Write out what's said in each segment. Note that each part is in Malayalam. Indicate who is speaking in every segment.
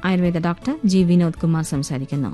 Speaker 1: ആയുർവേദ ഡോക്ടർ ജി വിനോദ് കുമാർ സംസാരിക്കുന്നു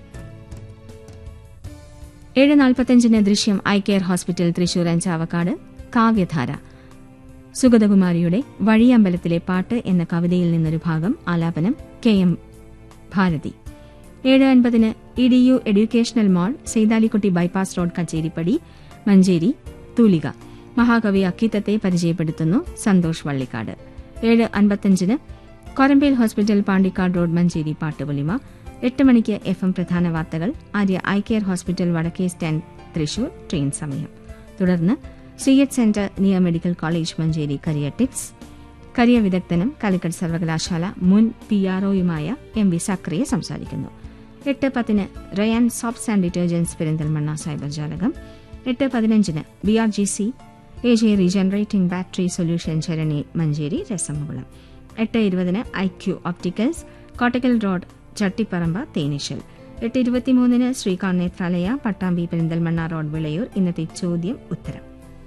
Speaker 1: ഏഴ് നാൽപ്പത്തഞ്ചിന് Drishyam eye care hospital Thrissur Anjavakkad Kavyadhara സുഗതകുമാരിയുടെ വഴിയമ്പലത്തിലെ പാട്ട് എന്ന കവിതയിൽ നിന്നൊരു ഭാഗം ആലാപനം കെ എം ഭാരതി ഏഴ് അൻപതിന് E D U educational mall Seythalikutty bypass road Kacheripadi Manjeri Thoolika മഹാകവി അക്കിത്തത്തെ പരിചയപ്പെടുത്തുന്നു സന്തോഷ് വള്ളിക്കാട് ഏഴ് അൻപത്തഞ്ചിന് കൊരമ്പേൽ ഹോസ്പിറ്റൽ പാണ്ടിക്കാട് റോഡ് മഞ്ചേരി പാട്ടുപൊലിമ എട്ട് മണിക്ക് എഫ് എം പ്രധാന വാർത്തകൾ ആര്യ ഐ കെയർ ഹോസ്പിറ്റൽ വടക്കേ സ്റ്റാൻഡ് തൃശൂർ ട്രെയിൻ സമയം തുടർന്ന് C H centre near medical college Manjeri career tips career വിദഗ്ധനും കാലിക്കറ്റ് സർവകലാശാല മുൻ പി ആർഒയുമായ എം വി സക്രിയ സംസാരിക്കുന്നു എട്ട് പത്തിന് Rayan soaps and detergents Perinthalmanna cyber Jalakam എട്ട് പതിനഞ്ചിന് B R G C A J regenerating battery solution Charani Manjeri Rasamukulam എട്ട് ഇരുപതിന് I Q opticals Kottakkal road Chattiparamba Theneeshal എട്ട് ഇരുപത്തിമൂന്നിന് ശ്രീകാന്ത് നേത്രാലയ പട്ടാമ്പി പെരിന്തൽമണ്ണ റോഡ് വിളയൂർ ഇന്നത്തെ ചോദ്യം ഉത്തരം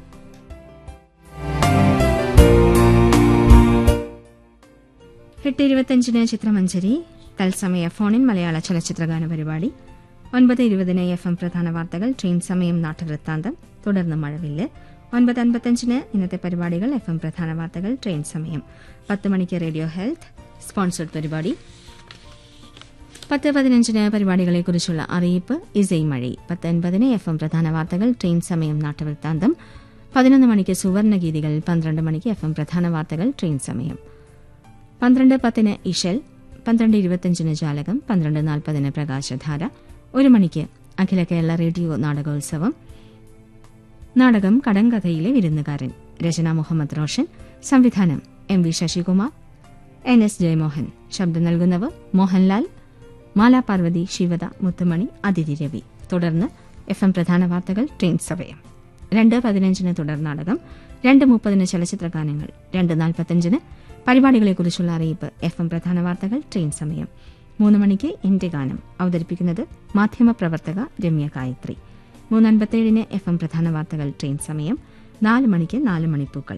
Speaker 1: എട്ട് ഇരുപത്തഞ്ചിന് ചിത്രമഞ്ചരി തത്സമയ ഫോണിൻ മലയാള ചലച്ചിത്രഗാന പരിപാടി ഒൻപത് ഇരുപതിന് എഫ് എം പ്രധാന വാർത്തകൾ ട്രെയിൻ സമയം നാട്ടുവൃത്താന്തം തുടർന്ന് മഴവില്ല് ഒൻപത് അൻപത്തഞ്ചിന് ഇന്നത്തെ പരിപാടികൾ എഫ് എം പ്രധാന വാർത്തകൾ ട്രെയിൻ സമയം പത്ത് മണിക്ക് റേഡിയോ ഹെൽത്ത് സ്പോൺസർഡ് പരിപാടി പത്ത് പതിനഞ്ചിന് പരിപാടികളെക്കുറിച്ചുള്ള അറിയിപ്പ് ഇസൈ മഴി പത്ത് അൻപതിന് എഫ് എം പ്രധാന വാർത്തകൾ ട്രെയിൻ സമയം നാട്ടുവൃത്താന്തം പതിനൊന്ന് മണിക്ക് സുവർണഗീതികൾ പന്ത്രണ്ട് മണിക്ക് എഫ് എം പ്രധാന വാർത്തകൾ ട്രെയിൻ സമയം പന്ത്രണ്ട് പത്തിന് ഇഷൽ പന്ത്രണ്ട് ഇരുപത്തിയഞ്ചിന് ജാലകം പന്ത്രണ്ട് നാൽപ്പതിന് പ്രകാശധാര ഒരു മണിക്ക് അഖില കേരള റേഡിയോ നാടകോത്സവം നാടകം കടങ്കഥയിലെ വിരുന്നുകാരൻ രചന മുഹമ്മദ് റോഷൻ സംവിധാനം M V Sasikumar N S Jayamohan ശബ്ദം നൽകുന്നവർ മോഹൻലാൽ മാലാ പാർവതി ശിവദ മുത്തുമണി അതിഥി രവി തുടർന്ന് എഫ് എം പ്രധാന വാർത്തകൾ ട്രെയിൻ സമയം രണ്ട് പതിനഞ്ചിന് തുടർ നാടകം രണ്ട് മുപ്പതിന് ചലച്ചിത്ര ഗാനങ്ങൾ രണ്ട് നാൽപ്പത്തഞ്ചിന് പരിപാടികളെക്കുറിച്ചുള്ള അറിയിപ്പ് എഫ് എം പ്രധാന വാർത്തകൾ ട്രെയിൻ സമയം മൂന്ന് മണിക്ക് എന്റെ ഗാനം അവതരിപ്പിക്കുന്നത് മാധ്യമപ്രവർത്തക രമ്യ ഗായത്രി മൂന്ന് അൻപത്തേഴിന് എഫ് എം പ്രധാന വാർത്തകൾ ട്രെയിൻ സമയം നാല് മണിക്ക് നാല് മണിപ്പൂക്കൾ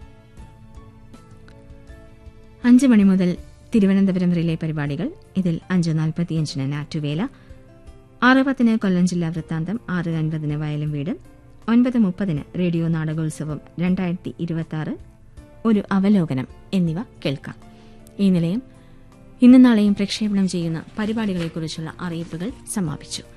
Speaker 1: അഞ്ച് മണി മുതൽ തിരുവനന്തപുരം റിലേ പരിപാടികൾ ഇതിൽ അഞ്ച് നാൽപ്പത്തിയഞ്ചിന് നാറ്റുവേല ആറ് പത്തിന് കൊല്ലം ജില്ലാ വൃത്താന്തം ആറ് അൻപതിന് വയലും വീട് ഒൻപത് മുപ്പതിന് റേഡിയോ നാടകോത്സവം രണ്ടായിരത്തി ഇരുപത്തി ഒരു അവലോകനം എന്നിവ കേൾക്കാം ഈ നിലയം ഇന്നും നാളെയും പ്രക്ഷേപണം ചെയ്യുന്ന പരിപാടികളെക്കുറിച്ചുള്ള അറിയിപ്പുകൾ സമാപിച്ചു